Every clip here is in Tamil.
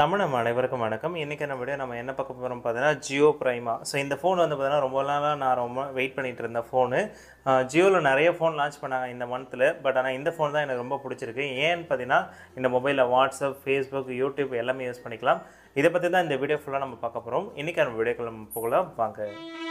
தமிழம் அனைவருக்கும் வணக்கம் இன்றைக்கி நம்ம வீடியோ நம்ம என்ன பார்க்க போகிறோம் பார்த்தீங்கன்னா ஜியோ பிரைமா ஸோ இந்த ஃபோன் வந்து பார்த்தீங்கன்னா ரொம்ப நாளாக நான் ரொம்ப வெயிட் பண்ணிட்டு இருந்த ஃபோனு ஜியோவில் நிறைய ஃபோன் லான்ச் பண்ணாங்க இந்த மந்தில் பட் ஆனால் இந்த ஃபோன் தான் எனக்கு ரொம்ப பிடிச்சிருக்கு ஏன்னு பார்த்தீங்கன்னா இந்த மொபைலில் வாட்ஸ்அப் ஃபேஸ்புக் யூடியூப் எல்லாமே யூஸ் பண்ணிக்கலாம் இதை பற்றி தான் இந்த வீடியோ ஃபுல்லாக நம்ம பார்க்க போகிறோம் இன்றைக்கி நம்ம வீடியோக்குள்ள நம்ம போகலாம் வாங்க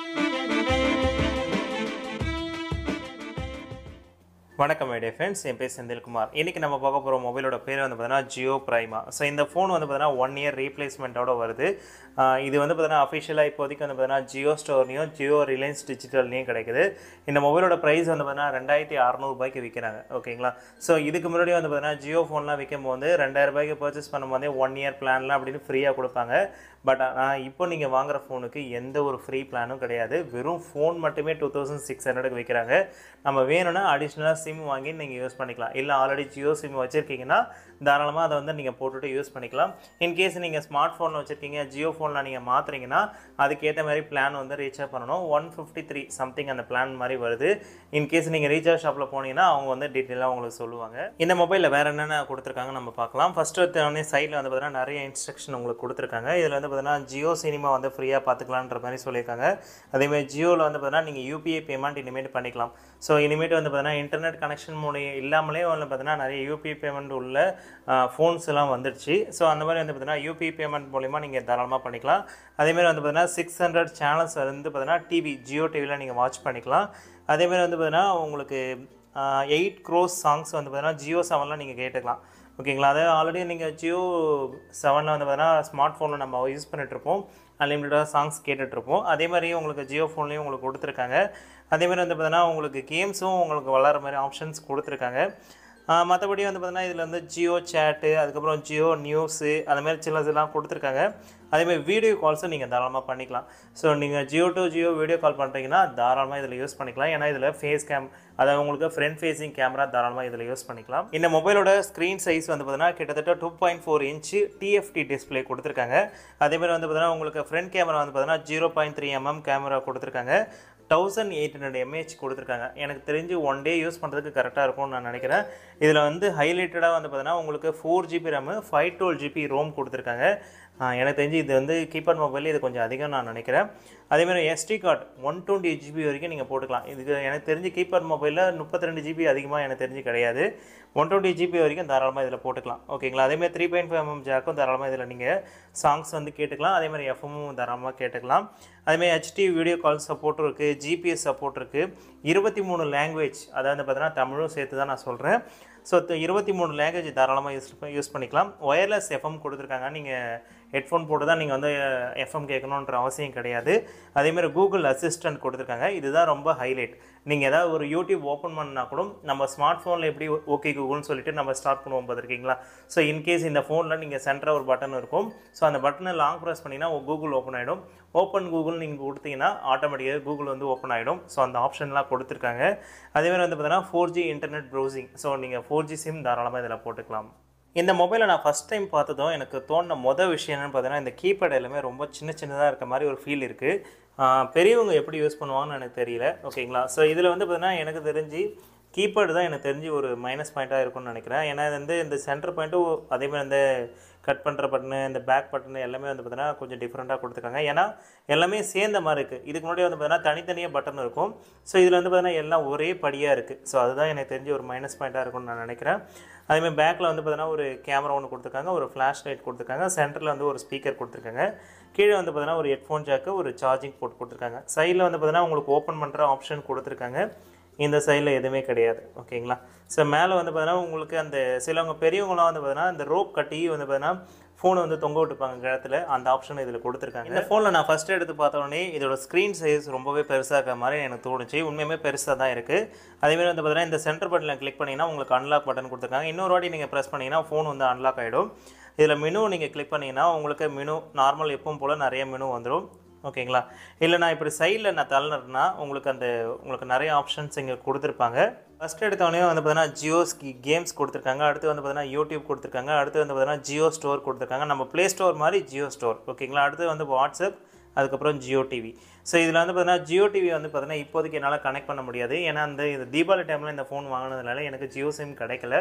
வணக்கம் ஐடியா ஃப்ரெண்ட்ஸ் என் பேர் செந்தில்குமார் இன்றைக்கி நம்ம பார்க்க போகிற மொபைலோட பேர் வந்து பார்த்தீங்கன்னா ஜியோ பிரைமா ஸோ இந்த ஃபோன் வந்து பார்த்தீங்கன்னா ஒன் இயர் ரீப்ளேஸ்மெண்ட்டோட வருது ஆஹ் இது வந்து பார்த்தீங்கன்னா அஃபிஷியலாக இப்போதைக்கு வந்து பார்த்தீங்கன்னா ஜியோ ஸ்டோர்லையும் ஜியோ ரிலையன்ஸ் டிஜிட்டல்லையும் கிடைக்குது இந்த மொபைலோட ப்ரைஸ் வந்து பார்த்தீங்கன்னா ரெண்டாயிரத்தி அறநூறுபாய்க்கு விற்கிறாங்க ஓகேங்களா ஸோ இதுக்கு முன்னாடி வந்து பார்த்தீங்கன்னா ஜியோ ஃபோன்லாம் விற்கும் போது ரெண்டாயிரம் ரூபாய்க்கு பர்ச்சேஸ் பண்ணும்போதே ஒன் இயர் பிளான்லாம் அப்படின்னு ஃப்ரீயாக கொடுப்பாங்க பட் ஆனால் இப்போ நீங்கள் வாங்குற ஃபோனுக்கு எந்த ஒரு ஃப்ரீ பிளானும் கிடையாது வெறும் ஃபோன் மட்டுமே டூ தௌசண்ட் சிக்ஸ் ஹண்ட்ரடுக்கு விற்கிறாங்க நம்ம வேணும்னா அடிஷ்னலாக சிம் வாங்கி நீங்கள் யூஸ் பண்ணிக்கலாம் இல்லை ஆல்ரெடி ஜியோ சிம் வச்சுருக்கீங்கன்னா தாராளமாக அதை வந்து நீங்கள் போட்டுட்டு யூஸ் பண்ணிக்கலாம் இன்கேஸ் நீங்கள் ஸ்மார்ட் ஃபோன் வச்சுருக்கீங்க ஜியோ ஃபோனில் நீங்கள் மாற்றுறீங்கன்னா அதுக்கேற்ற மாதிரி பிளான் வந்து ரீசார்ஜ் பண்ணணும் ஒன் ஃபிஃப்டி த்ரீ சம்திங் அந்த பிளான் மாதிரி வருது இன்கேஸ் நீங்கள் ரீசார்ஜ் ஷாப்பில் போனீங்கன்னா அவங்க வந்து டீட்டெயிலாக உங்களுக்கு சொல்லுவாங்க இந்த மொபைலில் வேறு என்னென்ன கொடுத்துருக்காங்க நம்ம பார்க்கலாம் ஃபஸ்ட்டு வந்து சைடில் வந்து பார்த்தீங்கன்னா நிறைய இன்ஸ்ட்ரக்ஷன் உங்களுக்கு கொடுத்துருக்காங்க இதில் வந்து பார்த்தீங்கன்னா ஜியோ சினிமா வந்து ஃப்ரீயாக பார்த்துக்கலான்ற மாதிரி சொல்லியிருக்காங்க அதேமாதிரி ஜியோவில் வந்து பார்த்தீங்கன்னா நீங்கள் யூபிஐ பேமெண்ட் இனிமேட் பண்ணிக்கலாம் ஸோ இனிமேட்டு வந்து பார்த்தீங்கன்னா இன்டர்நெட் கனெக்ஷன் மூலியம் இல்லாமலே வந்து பார்த்தீங்கன்னா நிறைய யூபிஐ பேமெண்ட் உள்ள ஃபோன்ஸ் எல்லாம் வந்துடுச்சு ஸோ அந்த மாதிரி வந்து பார்த்தீங்கன்னா யூபிஐ பேமெண்ட் மூலிமா நீங்கள் தாராளமாக பண்ணிக்கலாம் அதேமாதிரி வந்து பார்த்தீங்கன்னா சிக்ஸ் ஹண்ட்ரட் சேனல்ஸ் வந்து பார்த்தீங்கன்னா டிவி ஜியோ டிவியில் நீங்கள் வாட்ச் பண்ணிக்கலாம் அதேமாதிரி வந்து பார்த்தீங்கன்னா உங்களுக்கு எயிட் க்ரோஸ் சாங்ஸ் வந்து பார்த்தீங்கன்னா ஜியோ செவனில் நீங்கள் கேட்டுக்கலாம் ஓகேங்களா அதாவது ஆல்ரெடி நீங்கள் ஜியோ செவனில் வந்து பார்த்தீங்கன்னா ஸ்மார்ட் ஃபோனில் நம்ம யூஸ் பண்ணிகிட்ருப்போம் அன்லிமிட்டடாக சாங்ஸ் கேட்டுட்ருப்போம் அதே மாதிரி உங்களுக்கு ஜியோ ஃபோன்லேயும் உங்களுக்கு கொடுத்துருக்காங்க அதே மாதிரி வந்து பார்த்தீங்கன்னா உங்களுக்கு கேம்ஸும் உங்களுக்கு வளர மாதிரி ஆப்ஷன்ஸ் கொடுத்துருக்காங்க மற்றபடி வந்து பார்த்தீங்கன்னா இதில் வந்து ஜியோ சேட்டு அதுக்கப்புறம் ஜியோ நியூஸு அது மாதிரி சில இதெல்லாம் கொடுத்துருக்காங்க அதேமாதிரி வீடியோ கால்ஸும் நீங்கள் தாராளமாக பண்ணிக்கலாம் ஸோ நீங்கள் Jio to Jio video call பண்ணுறீங்கன்னா தாராளமாக இதில் யூஸ் பண்ணிக்கலாம் ஏன்னா இதில் ஃபேஸ் கேம் அதாவது உங்களுக்கு ஃப்ரண்ட் ஃபேஸிங் கேமரா தாராளமாக இதில் யூஸ் பண்ணிக்கலாம் இந்த மொபைலோட ஸ்க்ரீன் சைஸ் வந்து பார்த்தீங்கன்னா கிட்டத்தட்ட two point four inch TFT display கொடுத்துருக்காங்க அதேமாதிரி வந்து பார்த்தீங்கன்னா உங்களுக்கு ஃப்ரண்ட் கேமரா வந்து பார்த்தீங்கன்னா zero point three MM camera கொடுத்துருக்காங்க தௌசண்ட் எயிட் ஹண்ட்ரட் எம்ஏஹெச் கொடுத்துருக்காங்க எனக்கு தெரிஞ்சு ஒன் டே யூஸ் பண்ணுறதுக்கு கரெக்டாக இருக்கும்னு நான் நினைக்கிறேன் இதில் வந்து ஹைலைட்டடாக வந்து பார்த்தீங்கன்னா உங்களுக்கு four GB RAM five twelve GB ROM கொடுத்துருக்காங்க எனக்கு தெரிஞ்சு இது வந்து கீபேட் மொபைல் இது கொஞ்சம் அதிகம் நான் நினைக்கிறேன் அதேமாதிரி SD card one twenty GB வரைக்கும் நீங்கள் போட்டுக்கலாம் இதுக்கு எனக்கு தெரிஞ்சு கீபேட் மொபைலில் முப்பத்தி ரெண்டு ஜிபி அதிகமாக எனக்கு தெரிஞ்சு கிடையாது ஒன் டுவெண்ட்டி ஜிபி வரைக்கும் தாராளமாக இதில் போட்டுக்கலாம் ஓகேங்களா அதேமாதிரி த்ரீ பாயிண்ட் ஃபைவ் எம்எம் ஜாக்கும் தாராளமாக இதில் நீங்கள் சாங்ஸ் வந்து கேட்டுக்கலாம் அதேமாதிரி எஃப்எம்மும் தாராளமாக கேட்டுக்கலாம் அதேமாதிரி ஹெச்டி வீடியோ கால் சப்போர்ட்டும் இருக்குது ஜிபிஎஸ் சப்போர்ட் இருக்குது இருபத்தி மூணு லாங்குவேஜ் அதாவது பார்த்தீங்கன்னா தமிழும் சேர்த்து தான் நான் சொல்கிறேன் ஸோ இருபத்தி மூணு லாங்குவேஜ் தாராளமாக யூஸ் யூஸ் பண்ணிக்கலாம் ஒயர்லெஸ் எஃப்எம் கொடுத்துருக்காங்க நீங்கள் ஹெட்ஃபோன் போட்டு தான் நீங்கள் வந்து எஃப்எம் கேட்கணுன்ற அவசியம் கிடையாது அதேமாதிரி கூகுள் அசிஸ்டன்ட் கொடுத்துருக்காங்க இதுதான் ரொம்ப ஹைலைட் நீங்கள் ஏதாவது ஒரு யூடியூப் ஓப்பன் பண்ணால் கூட நம்ம ஸ்மார்ட் ஃபோனில் எப்படி ஓகே கூகுள்னு சொல்லிட்டு நம்ம ஸ்டார்ட் பண்ணுவோம் பார்த்துருக்கீங்களா ஸோ இன்கேஸ் இந்த ஃபோனில் நீங்கள் சென்டராக ஒரு பட்டன் இருக்கும் ஸோ அந்த பட்டனை லாங் ப்ரெஸ் பண்ணிங்கன்னா கூகுள் ஓப்பன் ஆகிடும் ஓப்பன் கூகுள் நீங்கள் கொடுத்தீங்கன்னா ஆட்டோமேட்டிக்காக கூகுள் வந்து ஓப்பன் ஆகிடும் ஸோ அந்த ஆப்ஷன்லாம் கொடுத்துருக்காங்க அதேமாதிரி வந்து பார்த்தீங்கன்னா four G internet browsing so நீங்கள் ஃபோர் ஜி சிம் தாராளமாக இதில் போட்டுக்கலாம் இந்த மொபைலை நான் ஃபஸ்ட் டைம் பார்த்ததும் எனக்கு தோணுன மொதல் விஷயம் என்னென்னு பார்த்தீங்கன்னா இந்த கீபேட் எல்லாமே ரொம்ப சின்ன சின்னதாக இருக்க மாதிரி ஒரு ஃபீல் இருக்குது பெரியவங்க எப்படி யூஸ் பண்ணுவாங்கன்னு எனக்கு தெரியல ஓகேங்களா ஸோ இதில் வந்து பார்த்தீங்கன்னா எனக்கு தெரிஞ்சு கீபேடு தான் எனக்கு தெரிஞ்சு ஒரு மைனஸ் பாயிண்ட்டாக இருக்கும்னு நினைக்கிறேன் ஏன்னா இது வந்து இந்த சென்டர் பாயிண்ட்டும் அதேமாதிரி இந்த கட் பண்ணுற பட்டனு இந்த பேக் பட்டனு எல்லாமே வந்து பார்த்தீங்கன்னா கொஞ்சம் டிஃப்ரெண்ட்டாக கொடுத்துருக்காங்க ஏன்னா எல்லாமே சேர்ந்த மாதிரி இருக்குது இதுக்கு முன்னாடி வந்து பார்த்தீங்கன்னா தனித்தனியாக பட்டன் இருக்கும் ஸோ இதில் வந்து பார்த்தீங்கன்னா எல்லாம் ஒரே படியாக இருக்குது ஸோ அதுதான் எனக்கு தெரிஞ்சு ஒரு மைனஸ் பாயிண்ட்டாக இருக்கும்னு நான் நினைக்கிறேன் அதேமாதிரி பேக்கில் வந்து பார்த்தீங்கன்னா ஒரு கேமரா ஒன்று கொடுத்துருக்காங்க ஒரு ஃப்ளாஷ் லைட் கொடுத்துருக்காங்க சென்டரில் வந்து ஒரு ஸ்பீக்கர் கொடுத்துருக்காங்க கீழே வந்து பார்த்தீங்கன்னா ஒரு ஹெட்ஃபோன் ஜாக்கு ஒரு சார்ஜிங் போர்ட் கொடுத்துருக்காங்க சைடில் வந்து பார்த்தீங்கன்னா உங்களுக்கு ஓப்பன் பண்ணுற ஆப்ஷன் கொடுத்துருக்காங்க இந்த சைடில் எதுவுமே கிடையாது ஓகேங்களா ஸோ மேலே வந்து பார்த்தீங்கன்னா உங்களுக்கு அந்த சிலவங்க பெரியவங்களாம் வந்து பார்த்தீங்கன்னா இந்த ரோப் கட்டி வந்து பார்த்தீங்கன்னா ஃபோனை வந்து தொங்க விட்டுப்பாங்க கிழத்துல அந்த ஆப்ஷன் இதில் கொடுத்துருக்காங்க இந்த ஃபோனில் நான் ஃபஸ்ட்டு எடுத்து பார்த்தோன்னே இதோட ஸ்க்ரீன் சைஸ் ரொம்பவே பெருசாக இருக்க மாதிரி எனக்கு தோணுச்சு உண்மையுமே பெருசாக தான் இருக்குது அதேமாதிரி வந்து பார்த்தீங்கன்னா இந்த சென்டர் பட்டனில் கிளிக் பண்ணிங்கன்னா உங்களுக்கு அன்லாக் பட்டன் கொடுத்துருக்காங்க இன்னொரு வாட்டி நீங்கள் ப்ரெஸ் பண்ணிங்கன்னா ஃபோன் வந்து அன்லாக் ஆகிடும் இதில் மெனு நீங்கள் கிளிக் பண்ணிங்கன்னா உங்களுக்கு மெனு நார்மல் எப்பவும் போல் நிறைய மெனு வந்துடும் ஓகேங்களா இல்லை நான் இப்படி சைடில் நான் தள்ளினேன்னா உங்களுக்கு அந்த உங்களுக்கு நிறைய ஆப்ஷன்ஸ் இங்கே கொடுத்துருப்பாங்க ஃபஸ்ட் எடுத்தோடனே வந்து பார்த்தீங்கன்னா ஜியோ கேம்ஸ் கொடுத்துருக்காங்க அடுத்து வந்து பார்த்தீங்கன்னா யூடியூப் கொடுத்துருக்காங்க அடுத்து வந்து பார்த்தீங்கன்னா ஜியோ ஸ்டோர் கொடுத்துருக்காங்க நம்ம ப்ளே ஸ்டோர் மாதிரி ஜியோ ஸ்டோர் ஓகேங்களா அடுத்து வந்து வாட்ஸ்அப் அதுக்கப்புறம் ஜியோ டிவி ஸோ இதில் வந்து பார்த்தீங்கன்னா ஜியோ டிவி வந்து பார்த்தீங்கன்னா இப்போதைக்கு என்னால் கனெக்ட் பண்ண முடியாது ஏன்னா அந்த இது தீபாவளி டைமில் இந்த ஃபோன் வாங்கினதுனால எனக்கு ஜியோ சிம் கிடைக்கல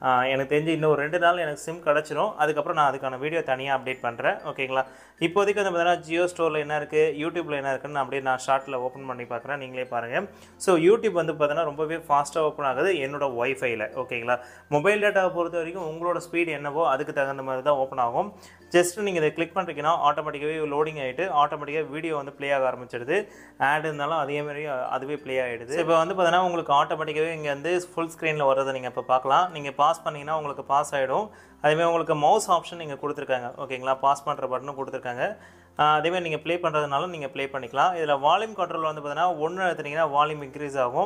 ஆஹ் எனக்கு தெரிஞ்சு இன்னும் ஒரு ரெண்டு நாள் எனக்கு சிம் கிடச்சிரும் அதுக்கப்புறம் நான் அதுக்கான வீடியோ தனியாக அப்டேட் பண்ணுறேன் ஓகேங்களா இப்போதைக்கு வந்து பார்த்தீங்கன்னா ஜியோ ஸ்டோரில் என்ன இருக்குது யூடியூப்பில் என்ன இருக்குன்னு நான் அப்படியே நான் ஷார்ட்டில் ஓப்பன் பண்ணி பார்க்குறேன் நீங்களே பாருங்கள் ஸோ யூடியூப் வந்து பார்த்தீங்கன்னா ரொம்பவே ஃபாஸ்ட்டாக ஓப்பன் ஆகுது என்னோட ஒய்ஃபைல ஓகேங்களா மொபைல் டேட்டாவை பொறுத்த வரைக்கும் உங்களோட ஸ்பீடு என்னவோ அதுக்கு தகுந்த மாதிரி தான் ஓப்பன் ஆகும் ஜஸ்ட் நீங்கள் இதை கிளிக் பண்ணுறீங்கன்னா ஆட்டோமேட்டிக்காகவே லோடிங் ஆகிட்டு ஆட்டோமேட்டிக்காக வீடியோ வந்து ப்ளே ஆக ஆரம்பிச்சிடுது ஆட் இருந்தாலும் அதே மாதிரி அதுவே ப்ளே ஆகிடுது இப்போ வந்து பார்த்தீங்கன்னா உங்களுக்கு ஆட்டோமேட்டிக்காகவே இங்கே வந்து ஃபுல் ஸ்க்ரீனில் வர்றதை நீங்கள் இப்போ பார்க்கலாம் நீங்கள் பாஸ் பண்ணிங்கன்னா உங்களுக்கு பாஸ் ஆகிடும் அதேமாதிரி உங்களுக்கு மவுஸ் ஆப்ஷன் நீங்கள் கொடுத்துருக்காங்க ஓகேங்களா பாஸ் பண்ணுற பட்டனும் கொடுத்துருக்காங்க ஆஹ் அதேமாதிரி நீங்கள் ப்ளே பண்ணுறதுனாலும் நீங்கள் ப்ளே பண்ணிக்கலாம் இதில் வால்யூம் கண்ட்ரோல் வந்து பார்த்தீங்கன்னா ஒன்று எடுத்துனீங்கன்னா வால்யூம் இன்க்ரீஸ் ஆகும்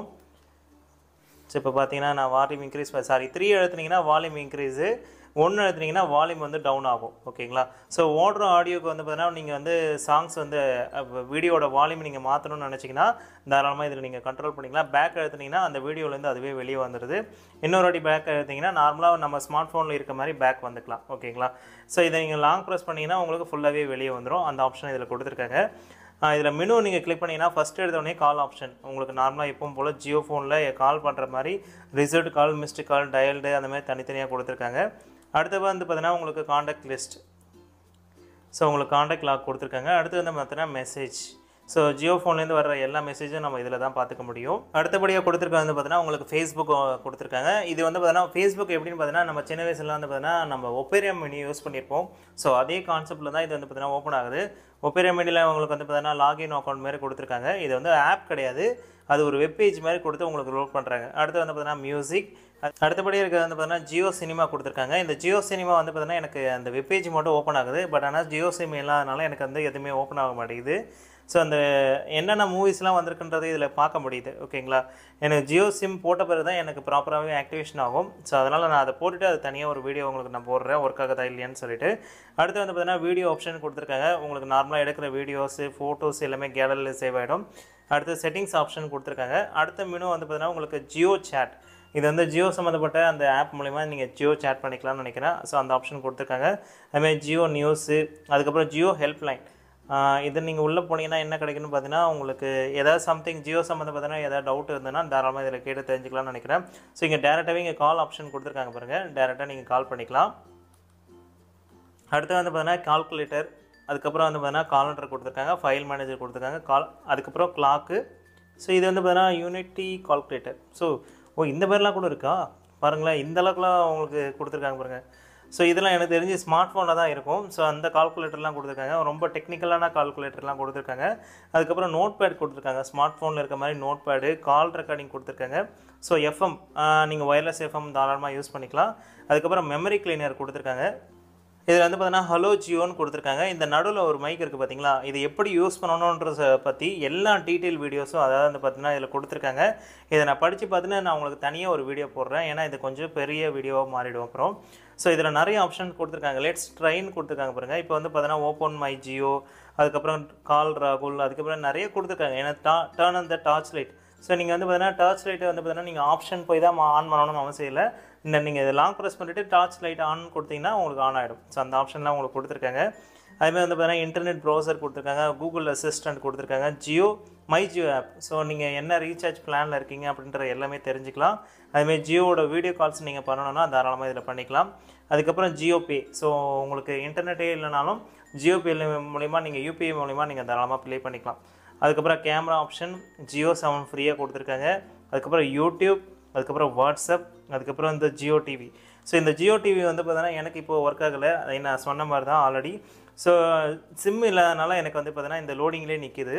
ஸோ இப்போ பார்த்தீங்கன்னா நான் வால்யூம் இன்க்ரீஸ் சாரி த்ரீ எழுத்துனீங்கன்னா வால்யூம் இன்க்ரீஸு ஒன்று எழுத்துனீங்கன்னா வால்யூம் வந்து டவுன் ஆகும் ஓகேங்களா ஸோ ஓடுற ஆடியோக்கு வந்து பார்த்தீங்கன்னா நீங்கள் வந்து சாங்ஸ் வந்து வீடியோட வால்யூம் நீங்கள் மாற்றணும்னு நினச்சிங்கன்னா தாராளமாக இதில் நீங்கள் கண்ட்ரோல் பண்ணிக்கலாம் பேக் எழுத்துனீங்கன்னா அந்த வீடியோலேருந்து அதுவே வெளியே வந்துடுது இன்னொரு வாட்டி பேக் எழுத்திங்கன்னா நார்மலாக நம்ம ஸ்மார்ட் ஃபோனில் இருக்க மாதிரி பேக் வந்துக்கலாம் ஓகேங்களா ஸோ இதை நீங்கள் லாங் ப்ரெஸ் பண்ணிங்கன்னா உங்களுக்கு ஃபுல்லாகவே வெளியே வந்துடும் அந்த ஆப்ஷன் இதில் கொடுத்துருக்காங்க இதில் மெனு நீங்கள் கிளிக் பண்ணிங்கன்னா ஃபஸ்ட் எடுத்தோடனே கால் ஆப்ஷன் உங்களுக்கு நார்மலாக எப்பவும் போல் ஜியோ ஃபோனில் கால் பண்ணுற மாதிரி result call missed call dialled அந்த மாதிரி தனித்தனியாக கொடுத்துருக்காங்க அடுத்து வந்து பார்த்தீங்கன்னா உங்களுக்கு காண்டாக்ட் லிஸ்ட் ஸோ உங்களுக்கு காண்டாக்ட் லாக் கொடுத்துருக்காங்க அடுத்து வந்து பார்த்தீங்கன்னா மெசேஜ் ஸோ ஜியோ ஃபோன்லேருந்து வர எல்லா மெசேஜும் நம்ம இதில் தான் பார்த்துக்க முடியும் அடுத்தபடியாக கொடுத்துருக்க வந்து பார்த்தீங்கன்னா உங்களுக்கு ஃபேஸ்புக் கொடுத்துருக்காங்க இது வந்து பார்த்தீங்கன்னா ஃபேஸ்புக் எப்படின்னு பார்த்தீங்கன்னா நம்ம சின்ன வயசுல வந்து பார்த்தீங்கன்னா நம்ம ஒப்பேரியம் மினி யூஸ் பண்ணியிருப்போம் ஸோ அதே கான்செப்ட்டில் தான் இது வந்து பார்த்தீங்கன்னா ஓப்பன் ஆகுது ஒப்பேரியம் மினியில் உங்களுக்கு வந்து பார்த்தீங்கன்னா லாகின் அக்கௌண்ட் மாதிரி கொடுத்துருக்காங்க இது வந்து ஆப் கிடையாது அது ஒரு வெப்பேஜ் மாதிரி கொடுத்து உங்களுக்கு லோட் பண்ணுறாங்க அடுத்து வந்து பார்த்தீங்கன்னா மியூசிக் அடுத்தபடி இருக்கிறது வந்து பார்த்தீங்கன்னா ஜியோ சினிமா கொடுத்துருக்காங்க இந்த ஜியோ சினிமா வந்து பார்த்தீங்கன்னா எனக்கு அந்த வெப்பேஜ் மட்டும் ஓப்பன் ஆகுது பட் ஆனால் ஜியோ சிம் இல்லாதனால எனக்கு வந்து எதுவுமே ஓப்பன் ஆக மாட்டேங்குது ஸோ அந்த என்னென்ன மூவிஸ்லாம் வந்திருக்குன்றது இதில் பார்க்க முடியுது ஓகேங்களா எனக்கு ஜியோ சிம் போட்ட பிறகு தான் எனக்கு ப்ராப்பராகவே ஆக்டிவேஷன் ஆகும் ஸோ அதனால் நான் அதை போட்டுட்டு அது தனியாக ஒரு வீடியோ உங்களுக்கு நான் போடுறேன் ஒர்க் ஆகுதா இல்லையான்னு சொல்லிட்டு அடுத்து வந்து பார்த்தீங்கன்னா வீடியோ ஆப்ஷன் கொடுத்துருக்காங்க உங்களுக்கு நார்மலாக எடுக்கிற வீடியோஸு ஃபோட்டோஸ் எல்லாமே கேலரியில் சேவ் ஆகிடும் அடுத்து செட்டிங்ஸ் ஆப்ஷன் கொடுத்துருக்காங்க அடுத்த மெனு வந்து பார்த்தீங்கன்னா உங்களுக்கு ஜியோ சேட் இது வந்து ஜியோ சம்மந்தப்பட்ட அந்த ஆப் மூலிமா நீங்கள் ஜியோ சேட் பண்ணிக்கலாம்னு நினைக்கிறேன் ஸோ அந்த ஆப்ஷன் கொடுத்துருக்காங்க அதுமாதிரி ஜியோ நியூஸு அதுக்கப்புறம் ஜியோ ஹெல்ப்லைன் இது நீங்கள் உள்ளே போனீங்கன்னா என்ன கிடைக்குன்னு பார்த்தீங்கன்னா உங்களுக்கு ஏதாவது சம்திங் ஜியோ சம்மந்தப்பட்டனா ஏதாவது டவுட் இருந்ததுன்னா தாராளமாக இதில் கேட்டு தெரிஞ்சுக்கலாம்னு நினைக்கிறேன் ஸோ இங்கே டேரெக்டாகவே இங்கே கால் ஆப்ஷன் கொடுத்துருக்காங்க பாருங்கள் டேரெக்டாக நீங்கள் கால் பண்ணிக்கலாம் அடுத்து வந்து பார்த்தீங்கன்னா கால்குலேட்டர் அதுக்கப்புறம் வந்து பார்த்தீங்கன்னா காலண்டர் கொடுத்துருக்காங்க ஃபைல் மேனேஜர் கொடுத்துருக்காங்க கால் அதுக்கப்புறம் கிளாக்கு ஸோ இது வந்து பார்த்தீங்கன்னா யூனிட்டி கால்குலேட்டர் ஸோ ஓ இந்த மாதிரிலாம் கூட இருக்கா பாருங்களேன் இந்த அளவுக்குலாம் உங்களுக்கு கொடுத்துருக்காங்க பாருங்கள் ஸோ இதெல்லாம் எனக்கு தெரிஞ்சு ஸ்மார்ட் ஃபோனில் தான் இருக்கும் ஸோ அந்த கால்குலேட்டர்லாம் கொடுத்துருக்காங்க ரொம்ப டெக்னிக்கலான கால்குலேட்டர்லாம் கொடுத்துருக்காங்க அதுக்கப்புறம் நோட் பேட் கொடுத்துருக்காங்க ஸ்மார்ட் ஃபோனில் இருக்க மாதிரி நோட் பேடு கால் ரெக்கார்டிங் கொடுத்துருக்காங்க ஸோ எஃப்எம் நீங்கள் ஒயர்லெஸ் எஃப்எம் தாராளமாக யூஸ் பண்ணிக்கலாம் அதுக்கப்புறம் மெமரி கிளீனர் கொடுத்துருக்காங்க இதில் வந்து பார்த்தீங்கன்னா ஹலோ ஜியோன்னு கொடுத்துருக்காங்க இந்த நடுவில் ஒரு மைக் இருக்குது பார்த்தீங்களா இது எப்படி யூஸ் பண்ணணுன்றத பற்றி எல்லா டீட்டெயில் வீடியோஸும் அதாவது வந்து பார்த்தீங்கன்னா இதில் கொடுத்துருக்காங்க இதை நான் படித்து பார்த்துன்னு நான் உங்களுக்கு தனியாக ஒரு வீடியோ போடுறேன் ஏன்னா இது கொஞ்சம் பெரிய வீடியோவாக மாறிடும் அப்புறம் ஸோ இதில் நிறைய ஆப்ஷன் கொடுத்துருக்காங்க லெட்ஸ் ட்ரைன் கொடுத்துருக்காங்க பாருங்கள் இப்போ வந்து பார்த்தீங்கன்னா ஓப்பன் மை ஜியோ அதுக்கப்புறம் கால் ராகுல் அதுக்கப்புறம் நிறைய கொடுத்துருக்காங்க ஏன்னா டா டேர்ன் அந்த டார்ச் லைட் ஸோ நீங்கள் வந்து பார்த்தீங்கன்னா டார்ச் லைட்டை வந்து பார்த்தீங்கன்னா நீங்கள் ஆப்ஷன் போய் தான் ஆன் பண்ணணும்னு அவசியம் இல்லை இந்த நீங்கள் இதை லாங் ப்ரெஸ் பண்ணிவிட்டு டார்ச் லைட் ஆன் கொடுத்தீங்கன்னா உங்களுக்கு ஆன் ஆகிடும் ஸோ அந்த ஆப்ஷன்லாம் உங்களுக்கு கொடுத்துருக்காங்க அதுமாதிரி வந்து பார்த்தீங்கன்னா இன்டர்நெட் ப்ரௌசர் கொடுத்துருக்காங்க கூகுள் அசிஸ்டன்ட் கொடுத்துருக்காங்க Jio my Jio app so நீங்கள் என்ன ரீசார்ஜ் பிளானில் இருக்கீங்க அப்படின்ற எல்லாமே தெரிஞ்சுக்கலாம் அதுமாதிரி ஜியோவோட வீடியோ கால்ஸ் நீங்கள் பண்ணணும்னா தாராளமாக இதில் பண்ணிக்கலாம் அதுக்கப்புறம் ஜியோ பே ஸோ உங்களுக்கு இன்டர்நெட்டே இல்லைனாலும் ஜியோ பே மூலிமா நீங்கள் யூபிஐ மூலிமா நீங்கள் தாராளமாக ப்ளே பண்ணிக்கலாம் அதுக்கப்புறம் கேமரா ஆப்ஷன் ஜியோ செவன் ஃப்ரீயாக கொடுத்துருக்காங்க அதுக்கப்புறம் யூடியூப் அதுக்கப்புறம் வாட்ஸ்அப் அதுக்கப்புறம் இந்த ஜியோ டிவி ஸோ இந்த ஜியோ டிவி வந்து பார்த்தீங்கன்னா எனக்கு இப்போ ஒர்க் ஆகலை அதை நான் சொன்ன மாதிரி தான் ஆல்ரெடி ஸோ சிம் இல்லாதனால எனக்கு வந்து பார்த்தீங்கன்னா இந்த லோடிங்லேயே நிற்கிது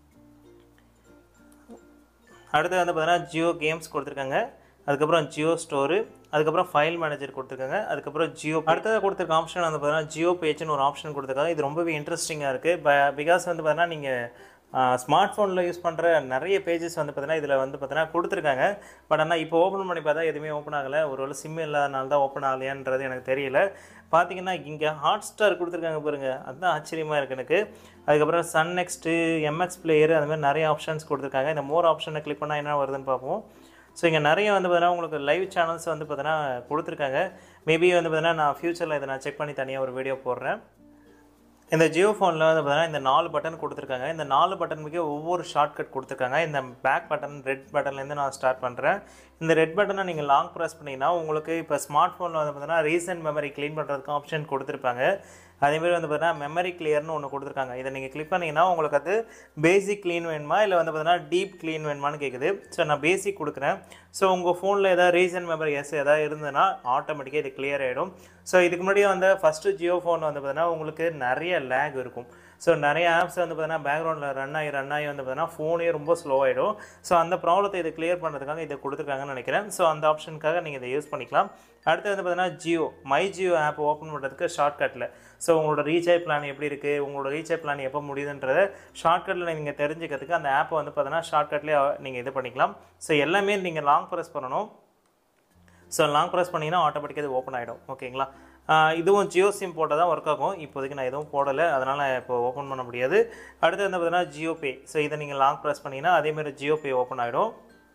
அடுத்து வந்து பார்த்தீங்கன்னா ஜியோ கேம்ஸ் கொடுத்துருக்காங்க அதுக்கப்புறம் ஜியோ ஸ்டோரு அதுக்கப்புறம் ஃபைல் மேனேஜர் கொடுத்துருக்காங்க அதுக்கப்புறம் ஜியோ அடுத்ததாக கொடுத்துருக்க ஆப்ஷன் வந்து பார்த்தீங்கன்னா ஜியோ பேஜ்னு ஒரு ஆப்ஷன் கொடுத்துருக்காங்க இது ரொம்பவே இன்ட்ரெஸ்டிங்காக இருக்குது பிகாஸ் வந்து பார்த்தீங்கன்னா நீங்கள் ஸ்மார்ட் ஃபோனில் யூஸ் பண்ணுற நிறைய பேஜஸ் வந்து பார்த்தீங்கன்னா இதில் வந்து பார்த்தீங்கன்னா கொடுத்துருக்காங்க பட் ஆனால் இப்போ ஓப்பன் பண்ணி பார்த்தா எதுவுமே ஓப்பன் ஆகலை ஒருவேளை சிம் இல்லாதனால தான் ஓப்பன் ஆகலையான்றது எனக்கு தெரியல பார்த்தீங்கன்னா இங்கே ஹாட் ஸ்டார் கொடுத்துருக்காங்க பாருங்கள் அதுதான் ஆச்சரியமாக இருக்குது எனக்கு அதுக்கப்புறம் சன் நெக்ஸ்ட்டு எம்எக்ஸ் பிளேயர் அந்த மாதிரி நிறைய ஆப்ஷன்ஸ் கொடுத்துருக்காங்க இந்த மோர் ஆப்ஷனை கிளிக் பண்ணால் என்ன வருதுன்னு பார்ப்போம் ஸோ இங்கே நிறைய வந்து பார்த்தீங்கன்னா உங்களுக்கு லைவ் சேனல்ஸ் வந்து பார்த்தீங்கன்னா கொடுத்துருக்காங்க மேபி வந்து பார்த்தீங்கன்னா நான் ஃப்யூச்சரில் இதை நான் செக் பண்ணி தனியாக ஒரு வீடியோ போடுறேன் இந்த ஜியோ ஃபோனில் வந்து பார்த்தீங்கன்னா இந்த நாலு பட்டன் கொடுத்துருக்காங்க இந்த நாலு பட்டனுக்கு ஒவ்வொரு ஷார்ட்கட் கொடுத்துருக்காங்க இந்த பேக் பட்டன் ரெட் பட்டன்லேருந்து நான் ஸ்டார்ட் பண்ணுறேன் இந்த ரெட் பட்டனை நீங்கள் லாங் ப்ரெஸ் பண்ணிங்கன்னா உங்களுக்கு இப்போ ஸ்மார்ட் ஃபோனில் வந்து பார்த்தீங்கன்னா ரீசன்ட் மெமரி க்ளீன் பண்ணுறதுக்கு ஆப்ஷன் கொடுத்துருப்பாங்க அதேமாதிரி வந்து பார்த்தீங்கன்னா மெமரி கிளியர்னு ஒன்று கொடுத்துருக்காங்க இதை நீங்கள் கிளிக் பண்ணிங்கன்னா உங்களுக்கு அது பேசிக் க்ளீன் வேணுமா இல்லை வந்து பார்த்தீங்கன்னா டீப் க்ளீன் வேணுமான்னு கேட்குது ஸோ நான் பேசிக் கொடுக்குறேன் ஸோ உங்கள் ஃபோனில் ஏதாவது ரீசன்ட் மெமரி எஸ் ஏதாவது இருந்ததுன்னா ஆட்டோமேட்டிக்காக இது கிளியர் ஆகிடும் ஸோ இதுக்கு முன்னாடி வந்து ஃபஸ்ட்டு ஜியோ ஃபோன் வந்து பார்த்தீங்கன்னா உங்களுக்கு நிறைய லேக் இருக்கும் ஸோ நிறைய ஆப்ஸ் வந்து பார்த்தீங்கன்னா பேக்ரவுண்டில் ரன் ஆகி ரன் ஆகி வந்து பார்த்தீங்கன்னா ஃபோனே ரொம்ப ஸ்லோ ஆகிடும் ஸோ அந்த ப்ராப்ளத்தை இதை கிளியர் பண்ணுறதுக்காக இதை கொடுத்துருக்காங்கன்னு நினைக்கிறேன் ஸோ அந்த ஆப்ஷனுக்காக நீங்கள் இதை யூஸ் பண்ணிக்கலாம் அடுத்து வந்து பார்த்தீங்கன்னா Jio my Jio app open பண்ணுறதுக்கு ஷார்ட்கட்டில் ஸோ உங்களோட ரீசார்ஜ் பிளான் எப்படி இருக்குது உங்களோட ரீசார்ஜ் பிளான் எப்போ முடியுதுன்றதை ஷார்ட்கட்டில் நீங்கள் தெரிஞ்சுக்கிறதுக்கு அந்த ஆப்பை வந்து பார்த்தீங்கன்னா ஷார்ட்கட்லேயே நீங்கள் இது பண்ணிக்கலாம் ஸோ எல்லாமே நீங்கள் லாங் ப்ரெஸ் பண்ணணும் ஸோ லாங் ப்ரெஸ் பண்ணிங்கன்னா ஆட்டோமேட்டிக்காக இது ஓப்பன் ஆகிடும் ஓகேங்களா ஆஹ் இதுவும் ஜியோ சிம் போட்டால் தான் ஒர்க் ஆகும் இப்போதைக்கு நான் எதுவும் போடலை அதனால் இப்போ ஓப்பன் பண்ண முடியாது அடுத்து வந்து பார்த்தீங்கன்னா ஜியோ பே ஸோ இதை நீங்கள் லாங் ப்ரெஸ் பண்ணிங்கன்னா அதேமாதிரி ஜியோ பே ஓப்பன் ஆகிடும்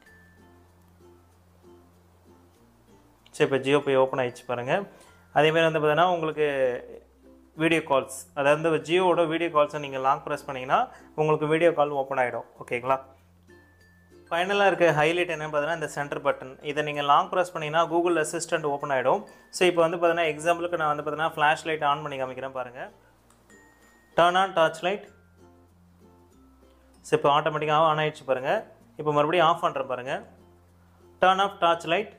சரி இப்போ ஜியோ பே ஓப்பன் ஆயிடுச்சு பாருங்கள் அதேமாதிரி வந்து பார்த்தீங்கன்னா உங்களுக்கு வீடியோ கால்ஸ் அதாவது இந்த ஜியோவோட வீடியோ கால்ஸை நீங்கள் லாங் ப்ரெஸ் பண்ணிங்கன்னா உங்களுக்கு வீடியோ கால் ஓப்பன் ஆகிடும் ஓகேங்களா ஃபைனலாக இருக்க ஹைலைட் என்னன்னு பார்த்தீங்கன்னா இந்த சென்டர் பட்டன் இதை நீங்கள் லாங் ப்ரெஸ் பண்ணிங்கன்னா கூகுள் அசிஸ்டன்ட் ஓப்பன் ஆகிடும் ஸோ இப்போ வந்து பார்த்தீங்கன்னா எக்ஸாம்பிளுக்கு நான் வந்து பார்த்தீங்கன்னா ஃப்ளாஷ் லைட் ஆன் பண்ணி காமிக்கிறேன் பாருங்கள் turn on torch light so இப்போ ஆட்டோமேட்டிக்காக ஆன் ஆயிடுச்சு பாருங்கள் இப்போ மறுபடியும் ஆஃப் பண்ணுறேன் பாருங்கள் turn off torch light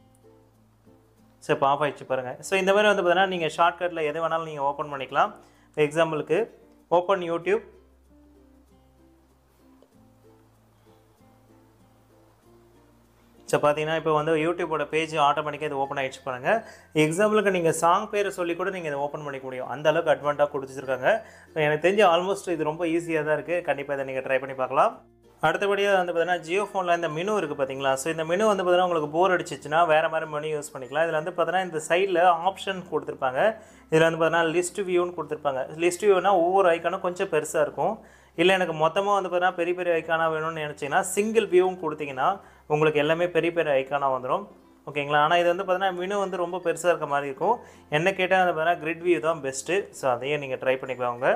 so இப்போ ஆஃப் ஆயிடுச்சு பாருங்கள் ஸோ இந்த மாதிரி வந்து பார்த்தீங்கன்னா நீங்கள் ஷார்ட்கட்டில் எது வேணாலும் நீங்கள் ஓப்பன் பண்ணிக்கலாம் எக்ஸாம்பிளுக்கு ஓப்பன் யூடியூப் ஸோ பார்த்தீங்கன்னா இப்போ வந்து யூடியூபோட பேஜ் ஆட்டோமேட்டிக்காக இது ஓப்பன் ஆகிடுச்சு பாருங்க எக்ஸாம்பிளுக்கு நீங்கள் சாங் பேரை சொல்லி கூட நீங்கள் இதை ஓப்பன் பண்ணிக்க முடியும் அந்த அளவுக்கு அட்வான்ட்டாக கொடுத்துருக்காங்க எனக்கு தெரிஞ்சு ஆல்மோஸ்ட் இது ரொம்ப ஈஸியாக தான் இருக்குது கண்டிப்பாக இதை நீங்கள் ட்ரை பண்ணி பார்க்கலாம் அடுத்தபடியாக வந்து பார்த்தீங்கன்னா ஜியோ ஃபோனில் இந்த மெனு இருக்குது பார்த்தீங்களா ஸோ இந்த மெனு வந்து பார்த்தீங்கன்னா உங்களுக்கு போர் அடிச்சிச்சுன்னா வேறு மாதிரி மெனு யூஸ் பண்ணிக்கலாம் இதில் வந்து பார்த்தீங்கன்னா இந்த சைடில் ஆப்ஷன் கொடுத்துருப்பாங்க இதில் வந்து பார்த்தீங்கன்னா லிஸ்ட் வியூன்னு கொடுத்துருப்பாங்க லிஸ்ட் வியூனா ஒவ்வொரு ஐக்கானும் கொஞ்சம் பெருசாக இருக்கும் இல்லை எனக்கு மொத்தமாக வந்து பார்த்தீங்கன்னா பெரிய பெரிய ஐக்கானாக வேணும்னு நினச்சிங்கன்னா சிங்கிள் வியூவும் கொடுத்தீங்கன்னா உங்களுக்கு எல்லாமே பெரிய பெரிய ஐக்கானாக வந்துடும் ஓகேங்களா ஆனால் இது வந்து பார்த்தீங்கன்னா மெனு வந்து ரொம்ப பெருசாக இருக்க மாதிரி இருக்கும் என்ன கேட்டால் வந்து பார்த்தீங்கன்னா கிரிட் வியூ தான் பெஸ்ட்டு ஸோ அதையே நீங்கள் ட்ரை பண்ணிக்கோங்க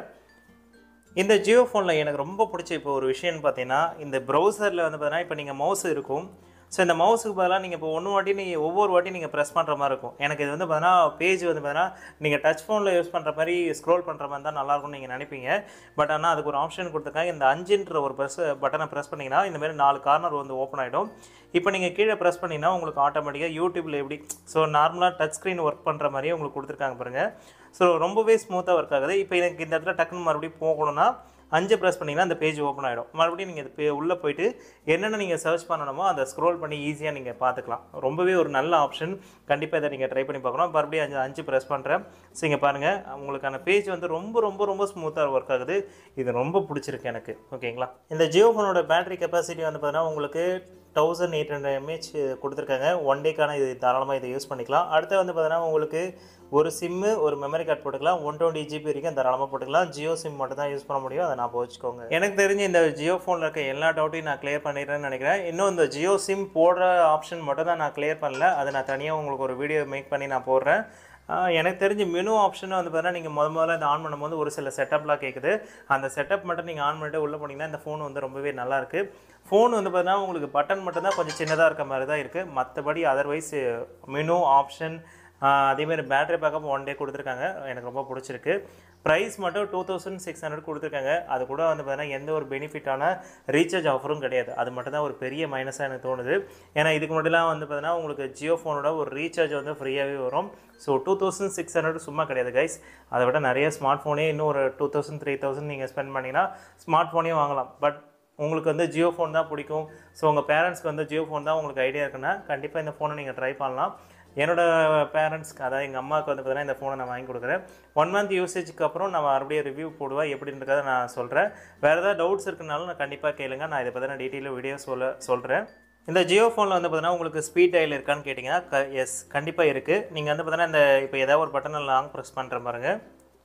இந்த ஜியோ ஃபோனில் எனக்கு ரொம்ப பிடிச்ச இப்போ ஒரு விஷயம்னு பார்த்தீங்கன்னா இந்த ப்ரௌசரில் வந்து பார்த்தீங்கன்னா இப்போ நீங்கள் மவுஸ் இருக்கும் ஸோ இந்த மவுஸுக்கு பதிலாக நீங்கள் இப்போ ஒன்று வாட்டி நீங்கள் ஒவ்வொரு வாட்டி நீங்கள் ப்ரெஸ் பண்ணுற மாதிரி இருக்கும் எனக்கு இது வந்து பார்த்தீங்கன்னா பேஜ் வந்து பார்த்தீங்கன்னா நீங்கள் டச் ஃபோனில் யூஸ் பண்ணுற மாதிரி ஸ்க்ரோல் பண்ணுற மாதிரி தான் நல்லாயிருக்கும்னு நீங்கள் நினைப்பீங்க பட் ஆனால் அதுக்கு ஒரு ஆப்ஷன் கொடுத்துருக்காங்க இந்த அஞ்சுன்ற ஒரு ப்ரெஸ் பட்டனை ப்ரெஸ் பண்ணிங்கன்னா இந்த மாதிரி நாலு கார்னர் வந்து ஓப்பன் ஆகிடும் இப்போ நீங்கள் கீழே ப்ரெஸ் பண்ணிங்கன்னா உங்களுக்கு ஆட்டோமேட்டிக்காக யூடியூப்பில் எப்படி ஸோ நார்மலாக டச் ஸ்க்ரீன் ஒர்க் பண்ணுற மாதிரியே உங்களுக்கு கொடுத்துருக்காங்க பாருங்கள் ஸோ ரொம்பவே ஸ்மூத்தாக ஒர்க் ஆகுது இப்போ எனக்கு இந்த இடத்துல டக்குன்னு மறுபடியும் போகணும்னா அஞ்சு ப்ரெஸ் பண்ணிங்கன்னா அந்த பேஜ் ஓப்பன் ஆகிடும் மறுபடியும் நீங்கள் இது உள்ளே போயிட்டு என்னென்ன நீங்கள் சர்ச் பண்ணணுமோ அதை ஸ்க்ரோல் பண்ணி ஈஸியாக நீங்கள் பார்த்துக்கலாம் ரொம்பவே ஒரு நல்ல ஆப்ஷன் கண்டிப்பாக இதை நீங்கள் ட்ரை பண்ணி பார்க்கணும் மறுபடியும் அஞ்சு அஞ்சு ப்ரெஸ் பண்ணுறேன் ஸோ இங்கே பாருங்கள் உங்களுக்கான பேஜ் வந்து ரொம்ப ரொம்ப ரொம்ப ஸ்மூத்தாக ஒர்க் ஆகுது இது ரொம்ப பிடிச்சிருக்கு எனக்கு ஓகேங்களா இந்த ஜியோ ஃபோனோட பேட்டரி கெப்பாசிட்டி வந்து பார்த்தீங்கன்னா உங்களுக்கு தௌசண்ட் எயிட் ஹண்ட்ரட் எம்ஏஹெச் கொடுத்துருக்காங்க ஒன் டேக்கான இது தாராளமாக இதை யூஸ் பண்ணிக்கலாம் அடுத்து வந்து பார்த்தீங்கன்னா உங்களுக்கு ஒரு சிம்மு ஒரு மெமரி கார்டு போட்டுக்கலாம் ஒன் டுவெண்ட்டி ஜிபி வரைக்கும் தாராளமாக போட்டுக்கலாம் ஜியோ சிம் மட்டும் தான் யூஸ் பண்ண முடியும் அதை நான் வச்சுக்கோங்க எனக்கு தெரிஞ்சு இந்த ஜியோ ஃபோனில் இருக்க எல்லா டவுட்டையும் நான் கிளியர் பண்ணிடுறேன்னு நினைக்கிறேன் இன்னும் இந்த ஜியோ சிம் போடுற ஆப்ஷன் மட்டும் தான் நான் கிளியர் பண்ணல அதை நான் தனியாக உங்களுக்கு ஒரு வீடியோ மேக் பண்ணி நான் போடுறேன் ஆஹ் எனக்கு தெரிஞ்சு மெனு ஆப்ஷன் வந்து பார்த்தீங்கன்னா நீங்கள் முத முதல்ல இந்த ஆன் பண்ணும்போது ஒரு சில செட்டப்லாம் கேட்குது அந்த செட்டப் மட்டும் நீங்கள் ஆன் பண்ணிட்டு உள்ளே போனீங்கன்னா இந்த ஃபோன் வந்து ரொம்பவே நல்லா இருக்கு ஃபோன் வந்து பார்த்தீங்கன்னா உங்களுக்கு பட்டன் மட்டும் தான் கொஞ்சம் சின்னதாக இருக்க மாதிரி தான் இருக்குது மற்றபடி அதர்வைஸ் மெனு ஆப்ஷன் அதேமாதிரி பேட்டரி பேக்கப் ஒன் டே கொடுத்துருக்காங்க எனக்கு ரொம்ப பிடிச்சிருக்கு ப்ரைஸ் மட்டும் டூ தௌசண்ட் சிக்ஸ் ஹண்ட்ரட் கொடுத்துருக்காங்க அது கூட வந்து பார்த்தீங்கன்னா எந்த ஒரு பெனிஃபிட்டான ரீசார்ஜ் ஆஃபரும் கிடையாது அது மட்டும் தான் ஒரு பெரிய மைனஸாக எனக்கு தோணுது ஏன்னா இதுக்கு முன்னாடிலாம் வந்து பார்த்தீங்கன்னா உங்களுக்கு ஜியோ ஃபோனோட ஒரு ரீசார்ஜ் வந்து ஃப்ரீயாகவே வரும் so two thousand six hundred சும்மா கிடையாது கைஸ் அதை விட நிறைய ஸ்மார்ட் ஃபோனே இன்னும் ஒரு டூ தௌசண்ட் த்ரீ தௌசண்ட் நீங்கள் ஸ்பெண்ட் பண்ணிங்கன்னா ஸ்மார்ட் ஃபோனே வாங்கலாம் பட் உங்களுக்கு வந்து ஜியோ ஃபோன் தான் பிடிக்கும் ஸோ உங்கள் பேரண்ட்ஸ்க்கு வந்து ஜியோ ஃபோன் தான் உங்களுக்கு ஐடியா இருக்குன்னா கண்டிப்பாக இந்த ஃபோனை நீங்கள் ட்ரை பண்ணலாம் என்னோட பேரண்ட்ஸ்க்கு அதாவது எங்கள் அம்மாவுக்கு வந்து பார்த்தீங்கன்னா இந்த ஃபோனை நான் வாங்கி கொடுக்குறேன் ஒன் மந்த் யூசேஜுக்கு அப்புறம் நான் மறுபடியும் ரிவ்யூ போடுவேன் எப்படின்றத நான் சொல்கிறேன் வேறு ஏதாவது டவுட்ஸ் இருக்குனாலும் நான் கண்டிப்பாக கேளுங்க நான் இதை பற்றின டீட்டெயிலாக வீடியோ சொல்ல சொல்கிறேன் இந்த ஜியோ ஃபோனில் வந்து பார்த்தீங்கன்னா உங்களுக்கு ஸ்பீட் டயல் இருக்கான்னு கேட்டிங்கன்னா க எஸ் கண்டிப்பாக இருக்குது நீங்கள் வந்து பார்த்தீங்கன்னா இந்த இப்போ ஏதாவது ஒரு பட்டனை லாங் ப்ரெஸ் பண்ணுற பாருங்க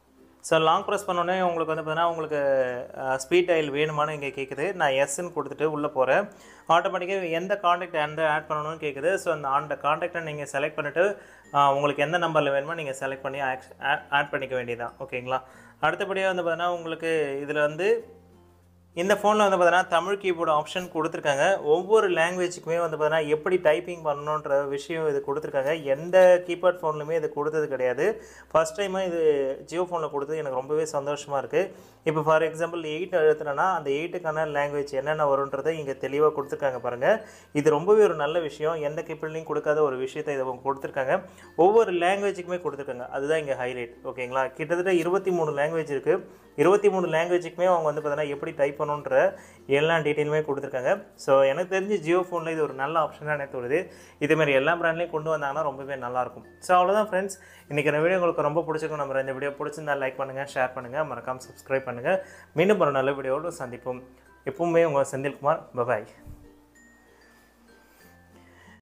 ஸோ லாங் ப்ரெஸ் பண்ணோடனே உங்களுக்கு வந்து பார்த்தீங்கன்னா உங்களுக்கு ஸ்பீட் டயல் வேணுமான்னு இங்கே கேட்குது நான் எஸ்ன்னு கொடுத்துட்டு உள்ளே போகிறேன் ஆட்டோமேட்டிக்காக எந்த காண்டாக்ட் எந்த ஆட் பண்ணணும்னு கேட்குது ஸோ அந்த அந்த காண்டாக்டை நீங்கள் செலக்ட் பண்ணிவிட்டு உங்களுக்கு எந்த நம்பரில் வேணுமோ நீங்கள் செலக்ட் பண்ணி ஆட் பண்ணிக்க வேண்டியதான் ஓகேங்களா அடுத்தபடியாக வந்து பார்த்தீங்கன்னா உங்களுக்கு இதில் வந்து இந்த ஃபோனில் வந்து பார்த்தீங்கன்னா தமிழ் கீபோர்டு ஆப்ஷன் கொடுத்துருக்காங்க ஒவ்வொரு லாங்குவேஜுக்குமே வந்து பார்த்தீங்கன்னா எப்படி டைப்பிங் பண்ணணுன்ற விஷயம் இது கொடுத்துருக்காங்க எந்த கீபோர்ட் ஃபோன்லையுமே இது கொடுத்தது கிடையாது ஃபர்ஸ்ட் டைமாக இது ஜியோ ஃபோனில் கொடுத்தது எனக்கு ரொம்பவே சந்தோஷமாக இருக்குது இப்போ ஃபார் எக்ஸாம்பிள் எயிட் எழுத்துனேன்னா அந்த எயிட்டுக்கான லாங்குவேஜ் என்னென்ன வரும்ன்றதை இங்கே தெளிவாக கொடுத்துருக்காங்க பாருங்கள் இது ரொம்பவே ஒரு நல்ல விஷயம் எந்த கீபோர்ட்லையும் கொடுக்காத ஒரு விஷயத்தை இதை அவங்க கொடுத்துருக்காங்க ஒவ்வொரு லாங்குவேஜுக்குமே கொடுத்துருக்காங்க அதுதான் இங்கே ஹைலைட் ஓகேங்களா கிட்டத்தட்ட இருபத்தி மூணு லாங்குவேஜ் இருக்குது இருபத்தி மூணு லாங்குவேஜுக்குமே அவங்க வந்து பார்த்தீங்கன்னா எப்படி டைப் பண்ணணுன்ற எல்லா டீட்டெயிலுமே கொடுத்துருக்காங்க ஸோ எனக்கு தெரிஞ்சு ஜியோ ஃபோனில் இது ஒரு நல்ல ஆப்ஷனாக எனக்கு தோணுது இதேமாதிரி எல்லா பிராண்ட்லேயும் கொண்டு வந்தாங்கன்னா ரொம்பவே நல்லாயிருக்கும் ஸோ அவ்வளோதான் ஃப்ரெண்ட்ஸ் இன்றைக்கி இந்த வீடியோ உங்களுக்கு ரொம்ப பிடிச்சிருக்கும் நம்ம இந்த வீடியோ பிடிச்சிருந்தா லைக் பண்ணுங்கள் ஷேர் பண்ணுங்கள் மறக்காமல் சப்ஸ்கிரைப் பண்ணுங்கள் மீண்டும் ஒரு நல்ல வீடியோவோடு சந்திப்போம் எப்பவுமே உங்கள் செந்தில்குமார் பபாய்